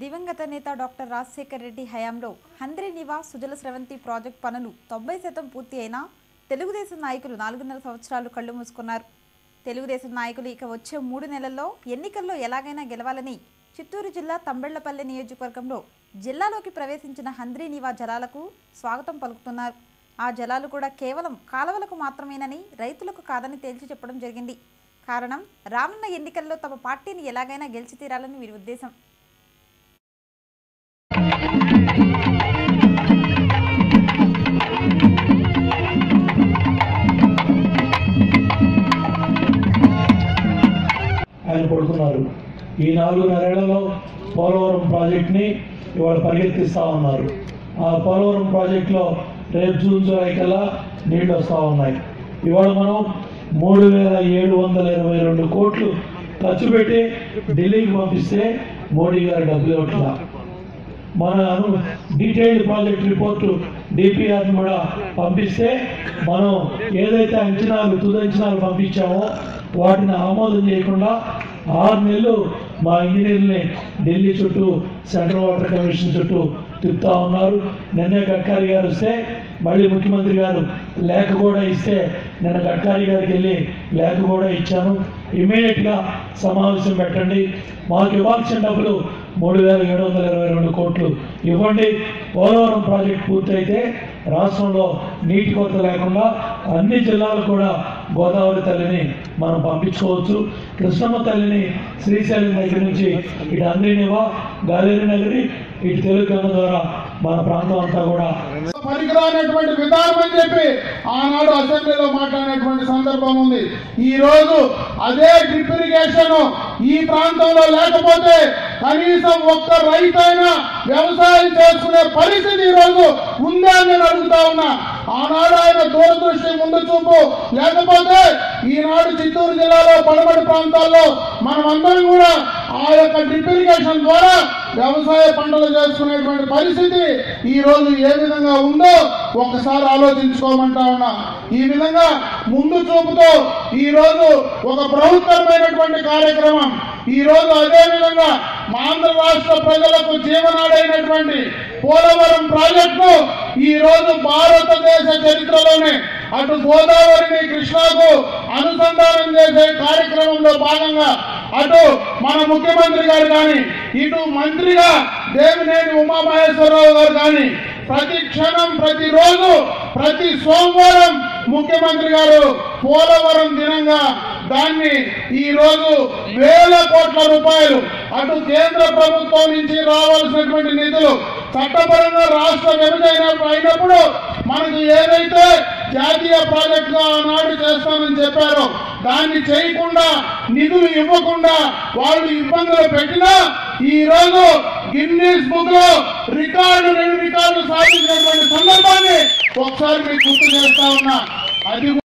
దివంగత నేత డాక్టర్ రాజశేఖర్ రెడ్డి హయాంలో హంద్రి నివాస్ సుజల స్రవంతి ప్రాజెక్ట్ పనులు తొంభై శాతం పూర్తి అయినా తెలుగుదేశం నాయకులు నాలుగున్నర సంవత్సరాలు కళ్ళు మూసుకున్నారు తెలుగుదేశం నాయకులు ఇక వచ్చే మూడు నెలల్లో ఎన్నికల్లో ఎలాగైనా గెలవాలని చిత్తూరు జిల్లా తంబెళ్లపల్లి నియోజకవర్గంలో జిల్లాలోకి ప్రవేశించిన హంద్రి నివా జలాలకు స్వాగతం పలుకుతున్నారు ఆ జలాలు కూడా కేవలం కాలవలకు మాత్రమేనని రైతులకు కాదని తేల్చి చెప్పడం జరిగింది కారణం రానున్న ఎన్నికల్లో తమ పార్టీని ఎలాగైనా గెలిచి తీరాలని వీరి ఉద్దేశం ఆయన పడుతున్నారు ఈ నాలుగున్నరేళ్లలో పోలవరం ప్రాజెక్ట్ని ఇవాళ పరిగెత్తిస్తూ ఉన్నారు ఆ పోలవరం ప్రాజెక్టులో రేపు జూన్ జూలై కల్లా నీళ్లు వస్తూ ఉన్నాయి ఇవాళ మనం మూడు వేల ఏడు వందల ఇరవై రెండు కోట్లు ఖర్చు పెట్టి ఢిల్లీకి పంపిస్తే మోడీ గారు డబ్బులు ఇవ్వట్లా మన డీటెయిల్డ్ ప్రాజెక్ట్ రిపోర్టు డిపిఆర్ని కూడా పంపిస్తే మనం ఏదైతే అంచనాలు తుదంచనాలు పంపించామో వాటిని ఆమోదం చేయకుండా ఆరు నెలలు మా ఇంజనీర్ని ఢిల్లీ చుట్టూ సెంట్రల్ వాటర్ కమిషన్ చుట్టూ తిప్పుతా ఉన్నారు నిన్నే గడ్కరీ గారు వస్తే మళ్ళీ ముఖ్యమంత్రి గారు లేఖ కూడా ఇస్తే నిన్న గడ్కరీ గారికి వెళ్ళి లేఖ కూడా ఇచ్చాను ఇమీడియట్గా సమావేశం పెట్టండి మాకు ఇవ్వాల్సిన డబ్బులు మూడు వేల ఏడు వందల ఇరవై రెండు కోట్లు ఇవ్వండి పోలవరం ప్రాజెక్ట్ పూర్తయితే రాష్ట్రంలో నీటి కొరత లేకుండా అన్ని జిల్లాలు కూడా గోదావరి తల్లిని మనం పంపించుకోవచ్చు కృష్ణమ్మ తల్లిని శ్రీశైలం దగ్గర నుంచి ఇటు అందినివా గాలేరి నగరి ఇటు తెలుగు ద్వారా మన ప్రాంతం అంతా కూడా పనికిరానటువంటి విధానం అని చెప్పి ఆనాడు అసెంబ్లీలో మాట్లాడినటువంటి సందర్భం ఉంది ఈ రోజు అదే డ్రిప్ ఇరిగేషన్ ఈ ప్రాంతంలో లేకపోతే కనీసం ఒక్క రైతైనా వ్యవసాయం చేసుకునే పరిస్థితి ఈ రోజు ఉందా అని నేను అడుగుతా ఉన్నా ఆనాడు ఆయన దూరదృష్టి ముందు చూపు లేకపోతే ఈనాడు చిత్తూరు జిల్లాలో పడమటి ప్రాంతాల్లో మనమందరం కూడా ఆ యొక్క డ్రిప్ ఇరిగేషన్ ద్వారా వ్యవసాయ పంటలు చేసుకునేటువంటి పరిస్థితి ఈ రోజు ఏ విధంగా ఉందో ఒకసారి ఆలోచించుకోమంటా ఉన్నా ఈ విధంగా ముందు చూపుతో ఈ రోజు ఒక ప్రభుత్వమైనటువంటి కార్యక్రమం ఈ రోజు అదే విధంగా మా ఆంధ్ర రాష్ట్ర ప్రజలకు జీవనాడైనటువంటి పోలవరం ప్రాజెక్టు ఈ రోజు భారతదేశ చరిత్రలోనే అటు గోదావరిని కృష్ణాకు అనుసంధానం చేసే కార్యక్రమంలో భాగంగా అటు మన ముఖ్యమంత్రి గారు కానీ ఇటు మంత్రిగా దేవినేని ఉమామహేశ్వరరావు గారు కానీ ప్రతి క్షణం ప్రతిరోజు ప్రతి సోమవారం ముఖ్యమంత్రి గారు పోలవరం దినంగా దాన్ని ఈ రోజు వేల కోట్ల రూపాయలు అటు కేంద్ర ప్రభుత్వం నుంచి రావాల్సినటువంటి నిధులు చట్టపరంగా రాష్ట్ర విభజన అయినప్పుడు మనకు ఏదైతే జాతీయ ప్రాజెక్టుగా ఆనాడు చేస్తామని చెప్పారో దాన్ని చేయకుండా నిధులు ఇవ్వకుండా వాళ్ళు ఇబ్బందులు పెట్టినా ఈ రోజు గిన్నీస్ బుక్ లో రికార్డు రెండు రికార్డులు సాధించినటువంటి సందర్భాన్ని ఒకసారి మీకు గుర్తు చేస్తా ఉన్నా అది